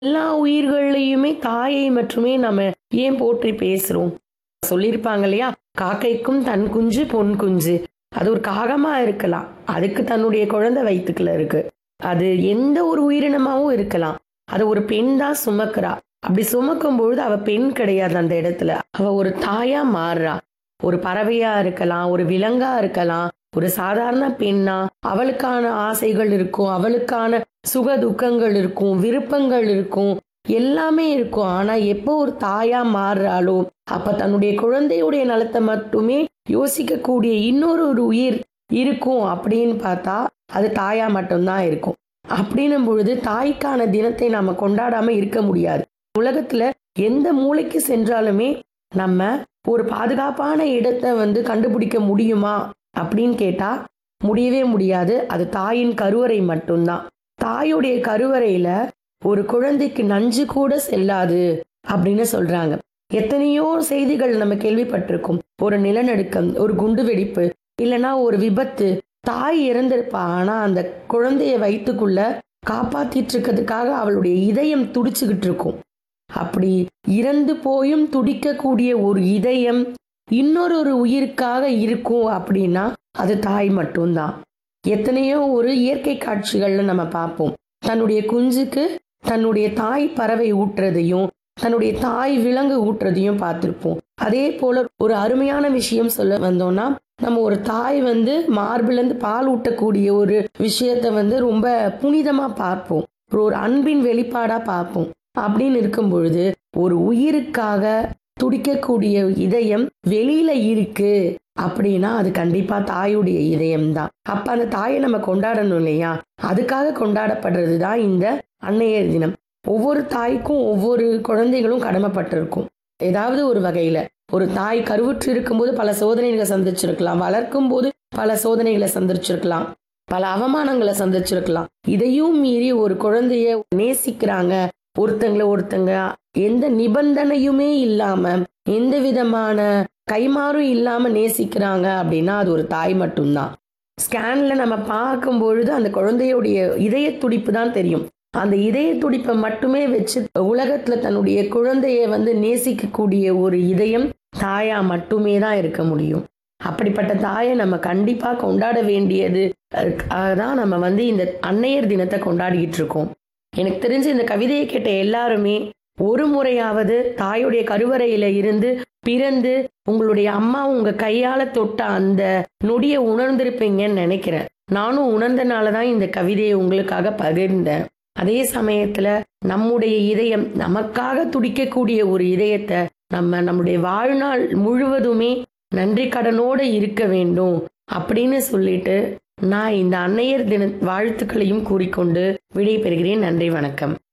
எல்லா உயிர்களையுமே தாயை மட்டுமே நம்ம ஏன் போற்றி பேசுறோம் சொல்லியிருப்பாங்க இல்லையா காக்கைக்கும் தன் குஞ்சு பொன் குஞ்சு அது ஒரு காகமா இருக்கலாம் அதுக்கு தன்னுடைய குழந்தை வயிற்றுக்குள்ள இருக்கு அது எந்த ஒரு உயிரினமாவும் இருக்கலாம் அது ஒரு பெண் தான் சுமக்கிறா அப்படி சுமக்கும் பொழுது அவ பெண் கிடையாது அந்த இடத்துல அவ ஒரு தாயா மாறுறா ஒரு பறவையா இருக்கலாம் ஒரு விலங்கா இருக்கலாம் ஒரு சாதாரண பெண்ணா அவளுக்கான ஆசைகள் இருக்கும் அவளுக்கான சுக துக்கங்கள் இருக்கும் விருப்பங்கள் இருக்கும் எல்லாமே இருக்கும் ஆனா எப்போ ஒரு தாயா மாறுறாளோ அப்ப தன்னுடைய குழந்தையுடைய நலத்தை மட்டுமே யோசிக்கக்கூடிய இன்னொரு ஒரு உயிர் இருக்கும் அப்படின்னு பார்த்தா அது தாயா மட்டும்தான் இருக்கும் அப்படின்னும் பொழுது தாய்க்கான தினத்தை நாம கொண்டாடாம இருக்க முடியாது உலகத்துல எந்த மூளைக்கு சென்றாலுமே நம்ம ஒரு பாதுகாப்பான இடத்தை வந்து கண்டுபிடிக்க முடியுமா அப்படின்னு கேட்டா முடியவே முடியாது அது தாயின் கருவறை மட்டும்தான் தாயுடைய கருவறையில ஒரு குழந்தைக்கு நஞ்சு கூட செல்லாது அப்படின்னு சொல்றாங்க எத்தனையோ செய்திகள் நம்ம கேள்விப்பட்டிருக்கோம் ஒரு நிலநடுக்கம் ஒரு குண்டு வெடிப்பு இல்லைன்னா ஒரு விபத்து தாய் இறந்திருப்பா ஆனா அந்த குழந்தைய வயிற்றுக்குள்ள காப்பாத்திட்டு இருக்கிறதுக்காக அவளுடைய இதயம் துடிச்சுக்கிட்டு இருக்கும் அப்படி இறந்து போயும் துடிக்கக்கூடிய ஒரு இதயம் இன்னொரு ஒரு உயிருக்காக இருக்கும் அப்படின்னா அது தாய் மட்டும்தான் எத்தனையோ ஒரு இயற்கை காட்சிகள்ல நம்ம பார்ப்போம் தன்னுடைய குஞ்சுக்கு தன்னுடைய தாய் பறவை ஊட்டுறதையும் தன்னுடைய தாய் விலங்கு ஊட்டுறதையும் பார்த்துருப்போம் அதே போல ஒரு அருமையான விஷயம் சொல்ல வந்தோம்னா நம்ம ஒரு தாய் வந்து மார்பிலேருந்து பால் ஊட்டக்கூடிய ஒரு விஷயத்த வந்து ரொம்ப புனிதமா பார்ப்போம் ஒரு அன்பின் வெளிப்பாடா பார்ப்போம் அப்படின்னு இருக்கும் பொழுது ஒரு உயிருக்காக துடிக்கக்கூடிய இதயம் வெளியில இருக்கு அப்படின்னா அது கண்டிப்பா தாயுடைய இதயம் தான் அப்ப அந்த தாயை நம்ம கொண்டாடணும் இல்லையா அதுக்காக கொண்டாடப்படுறது தான் இந்த அன்னையர் தினம் ஒவ்வொரு தாய்க்கும் ஒவ்வொரு குழந்தைகளும் கடமைப்பட்டிருக்கும் ஏதாவது ஒரு வகையில ஒரு தாய் கருவுற்று இருக்கும்போது பல சோதனைகளை சந்திச்சிருக்கலாம் வளர்க்கும் போது பல சோதனைகளை சந்திச்சிருக்கலாம் பல அவமானங்களை சந்திச்சிருக்கலாம் இதையும் மீறி ஒரு குழந்தைய நேசிக்கிறாங்க ஒருத்தங்களை ஒருத்தங்க எந்த நிபந்தனையுமே இல்லாம எந்த விதமான கைமாறும் இல்லாம நேசிக்கிறாங்க அப்படின்னா அது ஒரு தாய் மட்டும்தான் ஸ்கேன்ல நம்ம பார்க்கும் பொழுது அந்த குழந்தையுடைய இதய துடிப்பு தான் தெரியும் அந்த இதய துடிப்பை மட்டுமே வச்சு உலகத்துல தன்னுடைய குழந்தைய வந்து நேசிக்கக்கூடிய ஒரு இதயம் தாயா மட்டுமே தான் இருக்க முடியும் அப்படிப்பட்ட தாயை நம்ம கண்டிப்பா கொண்டாட வேண்டியது தான் நம்ம வந்து இந்த அன்னையர் தினத்தை கொண்டாடிக்கிட்டு இருக்கோம் எனக்கு தெரிஞ்சு இந்த கவிதையை கேட்ட எல்லாருமே ஒரு முறையாவது தாயுடைய கருவறையில இருந்து பிறந்து உங்களுடைய அம்மா உங்க கையால தொட்ட அந்த நொடியை உணர்ந்திருப்பீங்கன்னு நினைக்கிறேன் நானும் உணர்ந்தனால தான் இந்த கவிதையை உங்களுக்காக பகிர்ந்தேன் அதே சமயத்துல நம்முடைய இதயம் நமக்காக துடிக்கக்கூடிய ஒரு இதயத்தை நம்ம நம்முடைய வாழ்நாள் முழுவதுமே நன்றி கடனோடு இருக்க வேண்டும் அப்படின்னு சொல்லிட்டு நான் இந்த அன்னையர் தின வாழ்த்துக்களையும் கூறிக்கொண்டு விடை பெறுகிறேன் நன்றி வணக்கம்